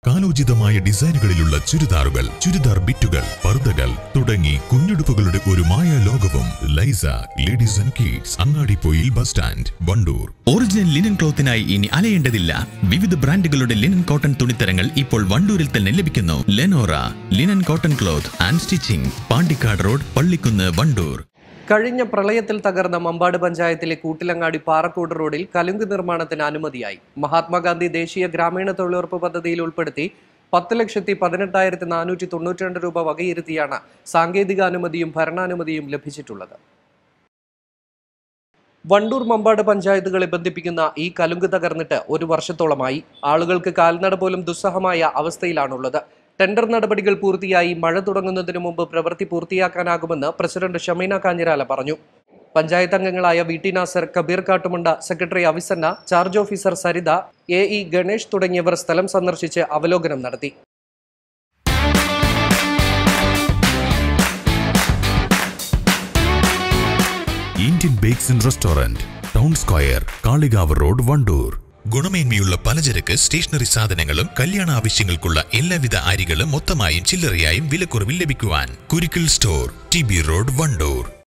കാലോചിതമായ ഡിസൈനുകളിലുള്ള ചുരിദാറുകൾ ചുരിദാർ ബിറ്റുകൾ പർദ്ദകൾ തുടങ്ങി കുഞ്ഞുടുപ്പുകളുടെ ഒരു മായ ലോകവും ലൈസ ladies and kids Angadippoyil bus stand Wandoor original linen ക്ലോത്തിനായി ഇനി അലയേണ്ടതില്ല വിവിധ ബ്രാൻഡുകളുടെ ലിനൻ കോട്ടൺ തുണിത്തരങ്ങൾ ഇപ്പോൾ വണ്ടൂരിൽ തന്നെ ലഭിക്കുന്നു Lenora linen cotton cloth and stitching Pandikkad road Pallikkunnu Wandoor കഴിഞ്ഞ പ്രളയത്തിൽ തകർന്ന മമ്പാട് പഞ്ചായത്തിലെ കൂട്ടിലങ്ങാടി പാറക്കോട് റോഡിൽ കലുങ്ക് നിർമ്മാണത്തിന് അനുമതിയായി മഹാത്മാഗാന്ധി ദേശീയ ഗ്രാമീണ തൊഴിലുറപ്പ് പദ്ധതിയിൽ ഉൾപ്പെടുത്തി പത്ത് ലക്ഷത്തി പതിനെട്ടായിരത്തി നാനൂറ്റി തൊണ്ണൂറ്റി രണ്ട് രൂപ വകയിരുത്തിയാണ് സാങ്കേതിക അനുമതിയും ഭരണാനുമതിയും ലഭിച്ചിട്ടുള്ളത് വണ്ടൂർ മമ്പാട് പഞ്ചായത്തുകളെ ബന്ധിപ്പിക്കുന്ന ഈ കലുങ്ക് തകർന്നിട്ട് ഒരു വർഷത്തോളമായി ആളുകൾക്ക് കാൽനട പോലും ദുസ്സഹമായ അവസ്ഥയിലാണുള്ളത് ടെൻഡർ നടപടികൾ പൂർത്തിയായി മഴ തുടങ്ങുന്നതിന് മുമ്പ് പ്രവൃത്തി പൂർത്തിയാക്കാനാകുമെന്ന് പ്രസിഡന്റ് ഷമീന കാഞ്ഞിരാല പറഞ്ഞു പഞ്ചായത്ത് അംഗങ്ങളായ V T Nasar Kabeer Kattumunda secretary അവിസന്ന charge officer Saritha A E Ganesh തുടങ്ങിയവർ സ്ഥലം സന്ദർശിച്ച് അവലോകനം നടത്തി Indian bakes and restaurant town square Kalikavu road Wandoor ഗുണമേന്മയുള്ള പലചരക്ക് സ്റ്റേഷനറി സാധനങ്ങളും കല്യാണ ആവശ്യങ്ങൾക്കുള്ള എല്ലാവിധ അരികളും മൊത്തമായും ചില്ലറയായും വിലക്കുറവിൽ ലഭിക്കുവാൻ Kurikkal store T B road Wandoor